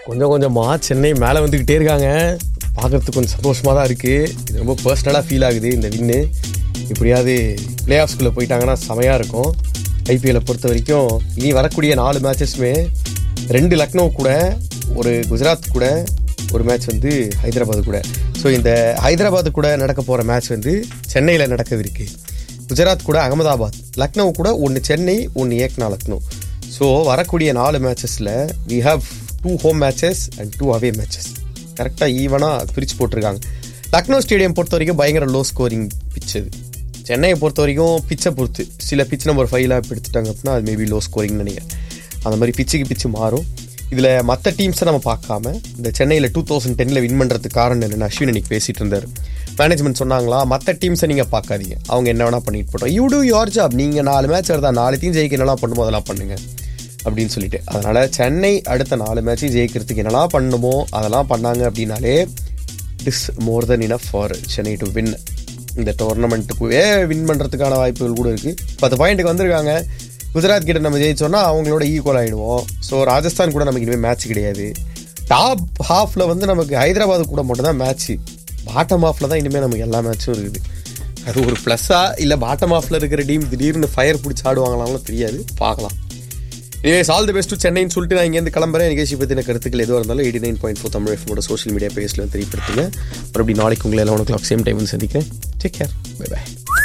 கொஞ்சம் கொஞ்சமாக சென்னை மேலே வந்துக்கிட்டே இருக்காங்க பார்க்கறதுக்கு கொஞ்சம் சந்தோஷமாக தான் இருக்குது இது ரொம்ப பர்சனலாக ஃபீல் ஆகுது இந்த வின்னு எப்படியாவது பிளே ஆஃப்ஸ்குள்ளே போயிட்டாங்கன்னா செமையாக இருக்கும் ஐபிஎல்லை பொறுத்த வரைக்கும் இனி வரக்கூடிய நாலு மேட்சஸுமே ரெண்டு லக்னோ கூட ஒரு குஜராத் கூட ஒரு மேட்ச் வந்து ஹைதராபாத் கூட ஸோ இந்த ஹைதராபாத் கூட நடக்க போகிற மேட்ச் வந்து சென்னையில் நடக்கவிருக்கு குஜராத் கூட அகமதாபாத் லக்னோ கூட ஒன்று சென்னை ஒன்று ஏக்னா லக்னோ ஸோ வரக்கூடிய நாலு மேட்சஸில் we have two home matches and two away matches கரெக்டாக ஈவனாக பிரித்து போட்டிருக்காங்க லக்னோ ஸ்டேடியம் பொறுத்த வரைக்கும் பயங்கர லோ ஸ்கோரிங் பிச் அது சென்னையை பொறுத்த வரைக்கும் பிச்சை பொறுத்து சில பிச் நம்பர் ஃபைவ்லாம் எடுத்துட்டாங்க அப்படின்னா அது மேபி லோ ஸ்கோரிங் நினைக்கிறேன் அந்த மாதிரி பிச்சுக்கு பிச்சு மாறும் இதில் மற்ற டீம்ஸை நம்ம பார்க்காம இந்த சென்னையில் டூ தௌசண்ட் டென்னில் வின் பண்ணுறதுக்கு காரணம் என்னென்னு அஸ்வின் இன்னைக்கு பேசிட்டு இருந்தார் மேனேஜ்மெண்ட் சொன்னாங்களா மற்ற டீம்ஸை நீங்கள் பார்க்காதீங்க அவங்க என்ன வேணால் பண்ணிட்டு போட்டோம் யூ டூ யோர் ஜாப் நீங்கள் நாலு மேட்ச் வருதா நாலு டீம் ஜெயிக்க என்னெல்லாம் பண்ணுமோ அதெல்லாம் பண்ணுங்க அப்படின்னு சொல்லிட்டு அதனால் சென்னை அடுத்த நாலு மேட்சையும் ஜெயிக்கிறதுக்கு என்னெல்லாம் பண்ணுமோ அதெல்லாம் பண்ணாங்க அப்படின்னாலே it is more then enough for Chennai to win இந்த டோர்னமெண்ட்டுக்குவே வின் பண்ணுறதுக்கான வாய்ப்புகள் கூட இருக்குது பத்து பாயிண்ட்டுக்கு வந்திருக்காங்க குஜராத் கிட்ட நம்ம ஜெயிச்சோன்னா அவங்களோட ஈக்குவல் ஆகிடுவோம் ஸோ ராஜஸ்தான் கூட நமக்கு இனிமேல் மேட்ச் கிடையாது டாப் ஹாஃபில் வந்து நமக்கு ஹைதராபாத் கூட மட்டும் தான் மேட்ச்சு பாட்டம் ஹாஃபில் தான் இனிமேல் நமக்கு எல்லா மேட்சும் இருக்குது அது ஒரு ப்ளஸ்ஸாக இல்லை பாட்டம் ஹாஃபில் இருக்கிற டீம் திடீர்னு ஃபயர் பிடிச்சி ஆடுவாங்களாம்லாம் தெரியாது பார்க்கலாம் இதே சால் தி பெஸ்ட் சென்னைன்னு சொல்லிட்டு நான் இங்கேருந்து கிளம்புறேன் நிகழ்ச்சி பற்றின கருத்துக்கள் எதுவாக இருந்தாலும் eighty nine point four Tamil எஃப்மோட சோஷியல் மீடியா பேஜில் தெரியப்படுத்துங்க மறுபடியும் நாளைக்கு உங்களை எல்லாம் ஒன் கிளாக் சேம் டைம் சந்திக்கிறேன் டேக் கேர் பை பை